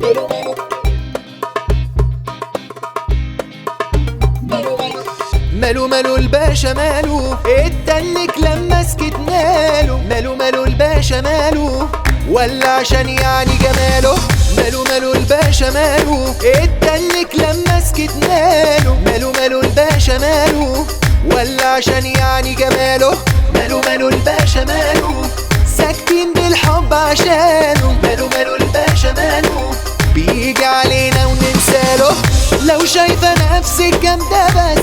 ماله ماله الباشا ماله اتنك لما سكتنا له ماله ماله الباشا ماله ولا عشان يعني جماله ماله ماله الباشا ماله اتنك لما سكتنا له ماله ماله الباشا ماله ولا عشان يعني جماله ماله ماله الباشا ماله ساكتين بالحب عشانه ماله ماله الباشا ماله بيجي علينا وننساله لو شايفة نفسك جامدة بس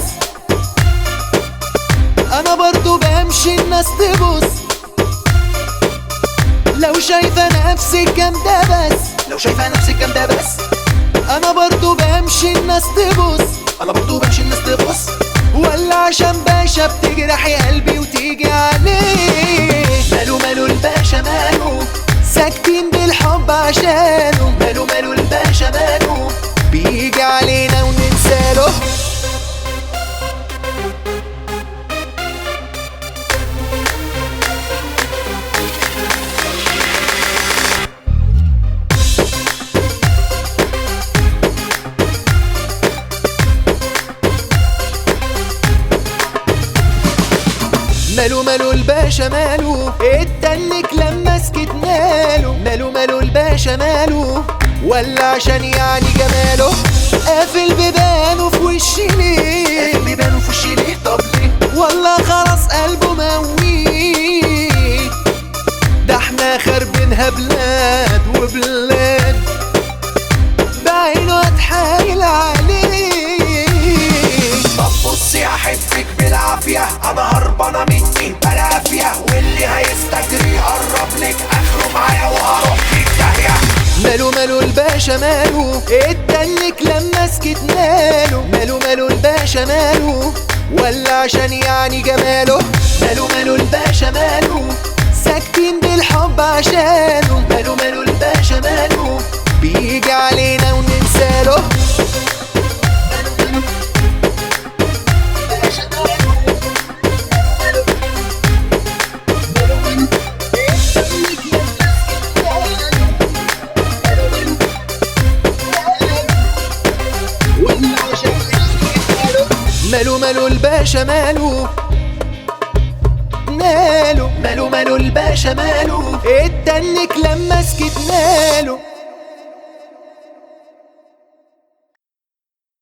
انا برضو بمشي الناس تبص لو شايفة نفسك جامدة بس لو شايفة نفسك جامدة بس انا برضو بمشي الناس تبص انا برضو بمشي الناس تبص ولا عشان باشا بتجرحي قلبي وتيجي عليه ماله ماله الباشا ماله ساكتين بالحب عشانه ماله ماله الباشا ماله بيجي علينا وننساله ماله ماله الباشا ماله اتنك لما سكتنا له ماله ماله الباشا ماله ولا عشان يعني جماله قافل بيبانه في وشي ليه قافل بيبانه في وشي ليه طب ليه والله خلاص قلبه مويه ده احنا خربينها بلاد وبلاد بعينه اتحايل عليه طب بصي احبك بالعافية انا هربانة مني بالعافية واللي هيستجري يقرب لك اخره معايا وهروح في داهية ماله ماله الباشا ماله اتنك لما سكتنا له ماله ماله الباشا ماله ولا عشان يعني جماله ماله ماله الباشا ماله ساكتين بالحب عشانه ماله ماله الباشا ماله بيجي علينا وننساله ماله ماله الباشا ماله ماله ماله ماله الباشا ماله اتنك لما سكتنا له